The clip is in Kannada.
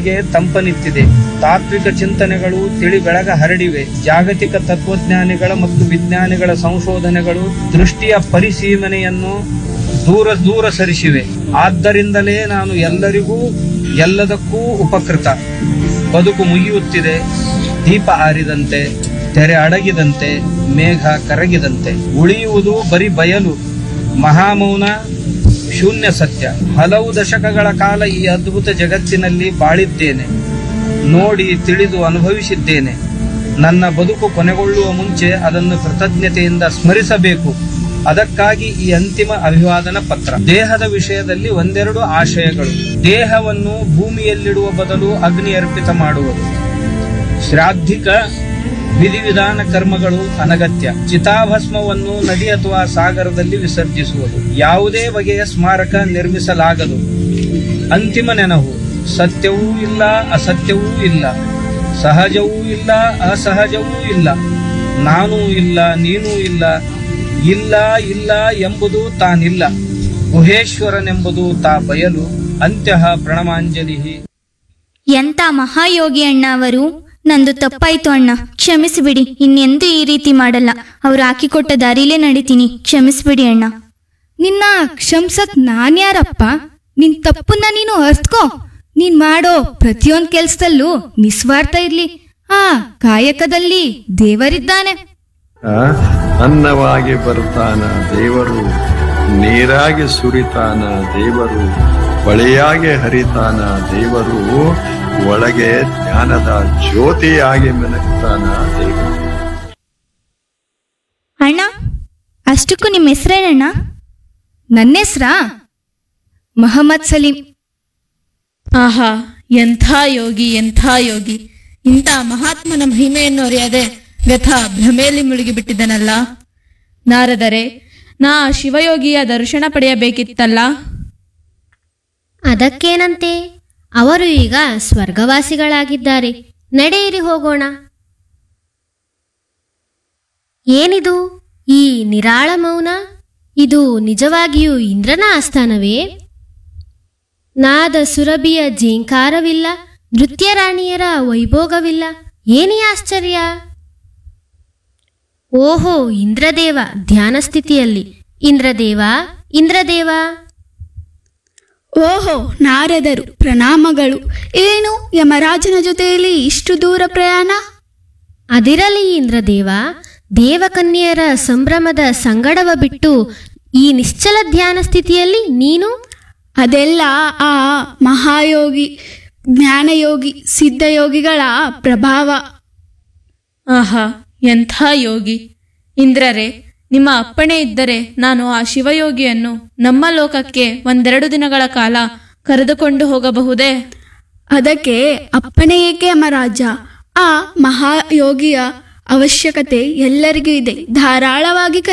ಮನಸ್ಸಿಗೆ ತಂಪನಿತ್ತಿದೆ ತಾತ್ವಿಕ ಚಿಂತನೆಗಳು ತಿಳಿ ಬೆಳಗ ಹರಡಿವೆ ಜಾಗತಿಕ ತತ್ವಜ್ಞಾನಿಗಳ ಮತ್ತು ವಿಜ್ಞಾನಿಗಳ ಸಂಶೋಧನೆಗಳು ದೃಷ್ಟಿಯ ಪರಿಸೀಮನೆಯನ್ನು ದೂರ ದೂರ ಸರಿಸಿವೆ ಆದ್ದರಿಂದಲೇ ನಾನು ಎಲ್ಲರಿಗೂ ಎಲ್ಲದಕ್ಕೂ ಉಪಕೃತ ಬದುಕು ಮುಗಿಯುತ್ತಿದೆ ದೀಪ ಆರಿದಂತೆ ತೆರೆ ಅಡಗಿದಂತೆ ಮೇಘ ಕರಗಿದಂತೆ ಉಳಿಯುವುದು ಬರೀ ಬಯಲು ಮಹಾಮೌನ ಶೂನ್ಯ ಸತ್ಯ ಹಲವು ದಶಕಗಳ ಕಾಲ ಈ ಅದ್ಭುತ ಜಗತ್ತಿನಲ್ಲಿ ಬಾಳಿದ್ದೇನೆ ನೋಡಿ ತಿಳಿದು ಅನುಭವಿಸಿದ್ದೇನೆ ನನ್ನ ಬದುಕು ಕೊನೆಗೊಳ್ಳುವ ಮುಂಚೆ ಅದನ್ನು ಕೃತಜ್ಞತೆಯಿಂದ ಸ್ಮರಿಸಬೇಕು ಅದಕ್ಕಾಗಿ ಈ ಅಂತಿಮ ಅಭಿವಾದನ ಪತ್ರ ದೇಹದ ವಿಷಯದಲ್ಲಿ ಒಂದೆರಡು ಆಶಯಗಳು ದೇಹವನ್ನು ಭೂಮಿಯಲ್ಲಿಡುವ ಬದಲು ಅಗ್ನಿ ಅರ್ಪಿತ ಮಾಡುವುದು ಶ್ರಾದ್ಧಿಕ ವಿಧಿವಿಧಾನ ಕರ್ಮಗಳು ಅನಗತ್ಯ ಚಿತಾಭಸ್ಮವನ್ನು ನದಿ ಅಥವಾ ಸಾಗರದಲ್ಲಿ ವಿಸರ್ಜಿಸುವುದು ಯಾವುದೇ ಬಗೆಯ ಸ್ಮಾರಕ ನಿರ್ಮಿಸಲಾಗದು ಅಂತಿಮ ನೆನಹು ಸತ್ಯವೂ ಇಲ್ಲ ಅಸತ್ಯವೂ ಇಲ್ಲ ಸಹಜವೂ ಇಲ್ಲ ಅಸಹಜವೂ ಇಲ್ಲ ನಾನೂ ಇಲ್ಲ ನೀನೂ ಇಲ್ಲ ಇಲ್ಲ ಇಲ್ಲ ಎಂಬುದು ತಾನಿಲ್ಲ ಗುಹೇಶ್ವರನೆಂಬುದು ತಾ ಬಯಲು ಅಂತ್ಯಃ ಪ್ರಣಮಾಂಜಲಿ ಎಂತ ಮಹಾಯೋಗಿ ಅಣ್ಣ ಅವರು ನಂದು ತಪ್ಪಾಯ್ತು ಅಣ್ಣ ಕ್ಷಮಿಸಿಬಿಡಿ ಇನ್ನೆಂದೂ ಈ ರೀತಿ ಮಾಡಲ್ಲ ಅವ್ರು ಹಾಕಿಕೊಟ್ಟ ದಾರಿಲೇ ನಡಿತೀನಿ ಕ್ಷಮಿಸ್ಬಿಡಿ ಅಣ್ಣ ನಿನ್ನ ಕ್ಷಮ್ಸಕ್ ನಾನ್ಯಾರಪ್ಪ ನಿನ್ ತಪ್ಪನ್ನ ನೀನು ಅರ್ತ್ಕೋ ನೀನ್ ಮಾಡೋ ಪ್ರತಿಯೊಂದ್ ಕೆಲ್ಸದಲ್ಲೂ ನಿಸ್ವಾರ್ಥ ಇರ್ಲಿ ಆ ಕಾಯಕದಲ್ಲಿ ದೇವರಿದ್ದಾನೆ ಆ, ಅನ್ನವಾಗಿ ಬರ್ತಾನ ದೇವರು ನೀರಾಗಿ ಸುರಿತಾನ ದೇವರು ಹೊಳೆಯಾಗಿ ಹರಿತಾನ ದೇವರು ಒಳಗೆ ಜ್ಞಾನದ ಜ್ಯೋತಿಯಾಗಿ ಮೆನಗ್ತಾನ ದೇವರು ಅಣ್ಣ ಅಷ್ಟಕ್ಕೂ ನಿಮ್ಮ ಹೆಸರೇನಣ್ಣ ನನ್ನೆಸ್ರಾ ಮಹಮ್ಮದ್ ಸಲೀಂ ಆಹಾ ಎಂಥ ಯೋಗಿ ಎಂಥ ಯೋಗಿ ಇಂಥ ಮಹಾತ್ಮನ ಮಹಿಮೆಯನ್ನು ಅರಿಯದೆ ವ್ಯಥ ಭ್ರಮೆಯಲ್ಲಿ ಮುಳುಗಿಬಿಟ್ಟಿದ್ದನಲ್ಲ ನಾರದರೆ ನಾ ಆ ಶಿವಯೋಗಿಯ ದರ್ಶನ ಪಡೆಯಬೇಕಿತ್ತಲ್ಲ ಅದಕ್ಕೇನಂತೆ ಅವರು ಈಗ ಸ್ವರ್ಗವಾಸಿಗಳಾಗಿದ್ದಾರೆ ನಡೆಯಿರಿ ಹೋಗೋಣ ಏನಿದು ಈ ನಿರಾಳ ಮೌನ ಇದು ನಿಜವಾಗಿಯೂ ಇಂದ್ರನ ಆಸ್ಥಾನವೇ ನಾದ ಸುರಭಿಯ ಜೇಂಕಾರವಿಲ್ಲ ನೃತ್ಯ ರಾಣಿಯರ ವೈಭೋಗವಿಲ್ಲ ಏನೇ ಆಶ್ಚರ್ಯ ಓಹೋ ಇಂದ್ರದೇವ ಧ್ಯಾನ ಸ್ಥಿತಿಯಲ್ಲಿ ಇಂದ್ರದೇವ ಇಂದ್ರದೇವ ಓಹೋ ನಾರದರು ಪ್ರಣಾಮಗಳು ಏನು ಯಮರಾಜನ ಜೊತೆಯಲ್ಲಿ ಇಷ್ಟು ದೂರ ಪ್ರಯಾಣ ಅದಿರಲಿ ಇಂದ್ರದೇವ ದೇವಕನ್ಯೆಯರ ಸಂಭ್ರಮದ ಸಂಗಡವ ಬಿಟ್ಟು ಈ ನಿಶ್ಚಲ ಧ್ಯಾನ ಸ್ಥಿತಿಯಲ್ಲಿ ನೀನು ಅದೆಲ್ಲ ಆ ಮಹಾಯೋಗಿ ಜ್ಞಾನಯೋಗಿ ಸಿದ್ಧಯೋಗಿಗಳ ಪ್ರಭಾವ ಆಹಾ ಎಂಥ ಯೋಗಿ ಇಂದ್ರರೇ ನಿಮ್ಮ ಅಪ್ಪಣೆ ಇದ್ದರೆ ನಾನು ಆ ಶಿವಯೋಗಿಯನ್ನು ನಮ್ಮ ಲೋಕಕ್ಕೆ ಒಂದೆರಡು ದಿನಗಳ ಕಾಲ ಕರೆದುಕೊಂಡು ಹೋಗಬಹುದೇ ಅದಕ್ಕೆ ಅಪ್ಪಣೆ ಏಕೆ ಯಮರಾಜ ಆ ಮಹಾಯೋಗಿಯ ಅವಶ್ಯಕತೆ ಎಲ್ಲರಿಗೂ ಇದೆ ಧಾರಾಳವಾಗಿ